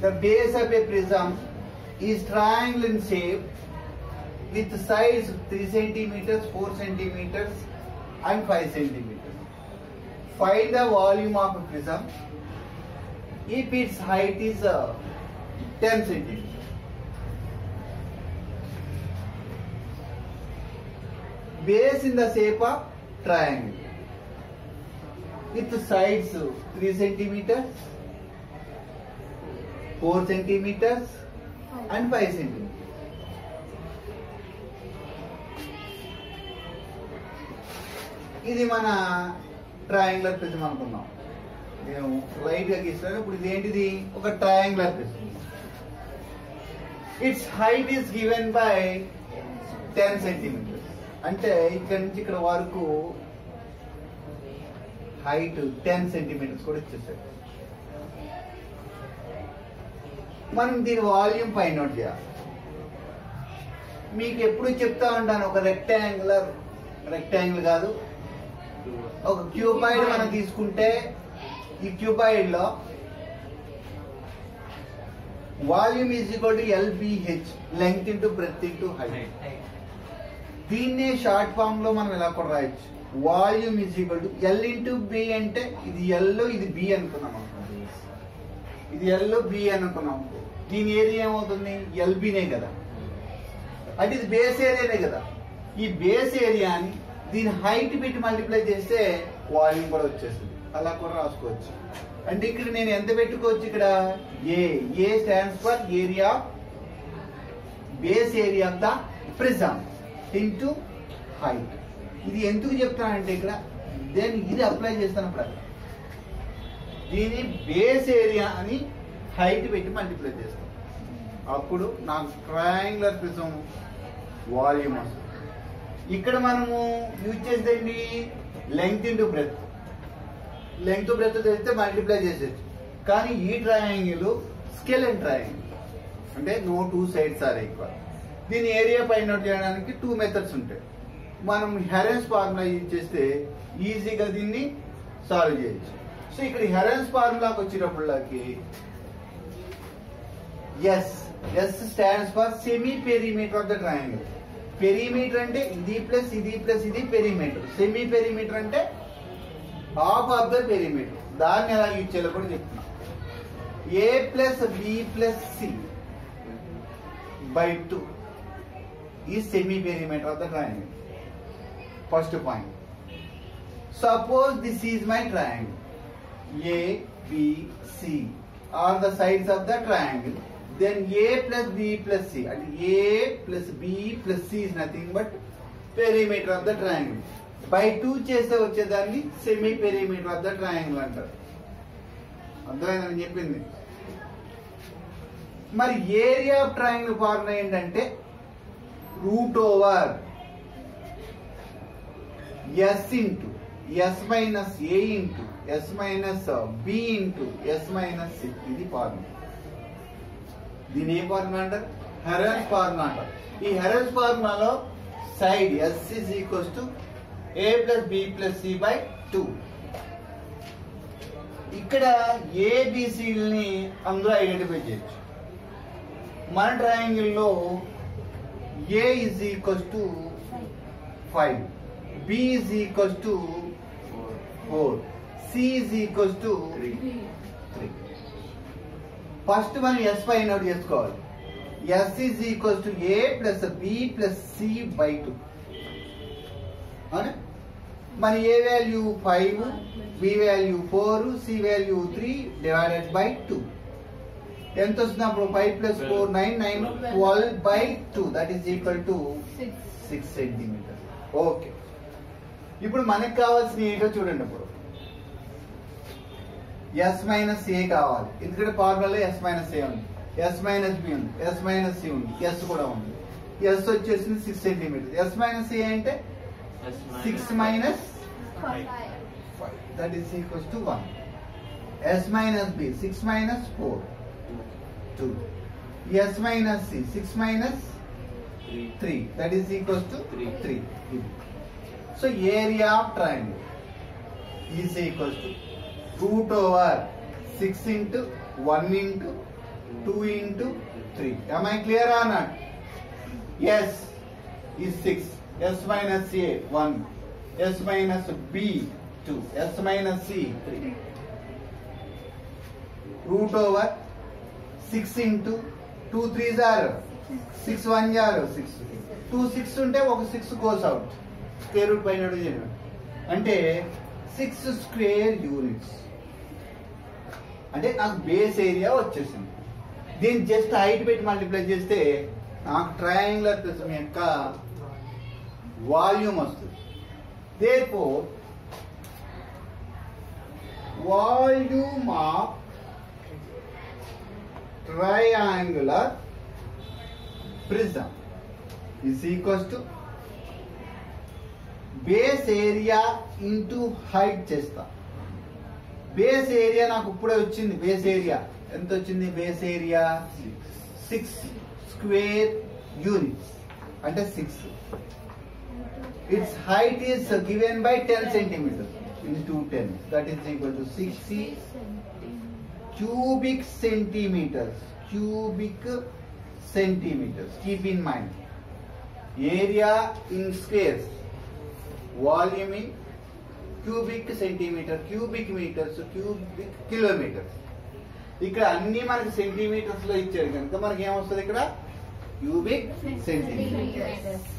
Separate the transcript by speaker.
Speaker 1: The base of a prism is triangle in shape with sides 3 centimeters, 4 centimeters and 5 centimeters. Find the volume of a prism if its height is uh, 10 centimeters. Base in the shape of triangle with sides 3 centimeters, 4 centimeters and 5 centimeters. ఇది మన triangular prism అనుకున్నాం నేను light గా గీస్తాను ఇప్పుడు ఇది ఏంటిది ఒక triangular prism it's height is given by ten centimeters అంటే ఇక్కడ నుంచి ఇక్కడ వరకు హైట్ టెన్ సెంటీమీటర్స్ కూడా ఇచ్చేసాడు మనం దీని వాల్యూమ్ ఫైండ్ అవుట్ చేయాలి మీకు ఎప్పుడు చెప్తా ఉంటాను ఒక రెక్టాంగులర్ రెక్టాంగిల్ కాదు ఒక క్యూబాయిడ్ మనం తీసుకుంటే ఈ క్యూబాయిడ్ లో volume is equal to LBH length into breadth into height దీన్నే షార్ట్ ఫామ్ లో మనం ఇలా కూడా రాయొచ్చు volume is equal to L into B అంటే ఇది ఎల్ ఇది బి అనుకున్నాం అనుకోండి. ఇది ఎల్ బి అనుకున్నాం దీని ఏరియా ఏమవుతుంది ఎల్బినే కదా అంటే ఇది బేస్ ఏరియానే కదా ఈ బేస్ ఏరియాని దీని హైట్ పెట్టి మల్టిప్లై చేస్తే వాల్యూమ్ కూడా వచ్చేస్తుంది అలా కూడా రాసుకోవచ్చు అంటే ఇక్కడ నేను ఎంత పెట్టుకోవచ్చు ఇక్కడ A A stands for area base area of the prism into height ఇది ఎందుకు చెప్తానంటే ఇక్కడ దెన్ ఇది అప్లై చేస్తాను ఇప్పుడు దీని బేస్ ఏరియా అని హైట్ పెట్టి మల్టిప్లై చేస్తాం అప్పుడు నాకు ట్రయాంగులర్ ప్రిజం వాల్యూమ్ వస్తుంది ఇక్కడ మనము యూజ్ చేసేదండి length into breadth length breadth తెలిస్తే మల్టిప్లై చేసేది కానీ ఈ ట్రయాంగిల్ స్కేల్ అండ్ ట్రయాంగిల్ అంటే no two sides are equal దీని ఏరియా ఫైండ్ అవుట్ చేయడానికి టూ మెథడ్స్ ఉంటాయి మనం హెరెన్స్ ఫార్ములా యూజ్ చేస్తే ఈజీగా దీన్ని సాల్వ్ చేయొచ్చు సో ఇక్కడ హెరెన్స్ ఫార్ములాకి వచ్చినప్పటికి S S stands for semi perimeter of the triangle perimeter అంటే ఇది ప్లస్ ఇది ప్లస్ ఇది పెరిమీటర్ సెమీ పెరిమీటర్ అంటే హాఫ్ ఆఫ్ ద పెరిమీటర్ దాన్ని ఎలా యూజ్ చేయాలో కూడా చెప్తున్నా A plus B plus C by two ఈ semi perimeter of the triangle first point suppose this is my triangle A, B, C are the sides of the triangle. Then A plus B plus C. And A plus B plus C is nothing but perimeter of the triangle. By two చేస్తే వచ్చేదాన్ని semi perimeter of the triangle అంటారు అర్థమైందని చెప్పింది మరి area of triangle formula ఏంటంటే root over S into S minus A into S minus B into S minus C ఇది formula దీని A formula అంటారు హెరన్స్ ఫార్ములా అంటారు ఈ హెరన్స్ ఫార్ములాలో side S is equals to A plus B plus C by two ఇక్కడ ఏబిసిని అందులో identify చేయొచ్చు మన ట్రయాంగిల్ లో A is equals to five B is equals to four C is equals to three first మనం S find out చేసుకోవాలి S is equals to A plus B plus C by two అవునా మన A value five B value four C value three divided by two ఎంత వస్తుంది అప్పుడు five plus four nine nine twelve by two that is equal to six centimeter okay ఇప్పుడు మనకు కావాల్సిన ఏంటో చూడండి ఇప్పుడు ఎస్ మైనస్ ఏ కావాలి ఎందుకంటే ఫార్ములాలో ఎస్ మైనస్ ఏ ఉంది ఎస్ మైనస్ బి ఉంది ఎస్ మైనస్ సి ఉంది ఎస్ కూడా ఉంది ఎస్ వచ్చేసింది six centimeter S minus A అంటే six minus that is equals to one S minus B six minus four two S minus C six minus three that is equals to
Speaker 2: Three.
Speaker 1: Three so area of triangle is equals to root over six into one into two into three am i clear or not s is 6 s minus a 1 s minus b 2 s minus c 3 root over 6 into 2 3s are 6 1 are 6 2 6 ఉంటే ఒక 6 goes out square root పైన చేయడం అంటే 6 square units అంటే నాకు base area వచ్చేసింది దీన్ని just height పెట్టి మల్టిప్లై చేస్తే నాకు ట్రయాంగులర్ ప్రిజం యొక్క వాల్యూమ్ వస్తుంది దేపో volume of triangular prism is equals to base area into height చేస్తా బేస్ ఏరియా నాకు ఇప్పుడే వచ్చింది బేస్ ఏరియా ఎంత వచ్చింది base area six square units అంటే six its height is given by ten centimeter into ten that is equal to sixty cubic centimeters cubic centimeters keep in mind area in squares volume in cubic centimeter cubic meters cubic kilometers ఇక్కడ అన్ని మనకి centimetres లో ఇచ్చారు కనుక మనకి ఏమొస్తుంది ఇక్కడ cubic centimetre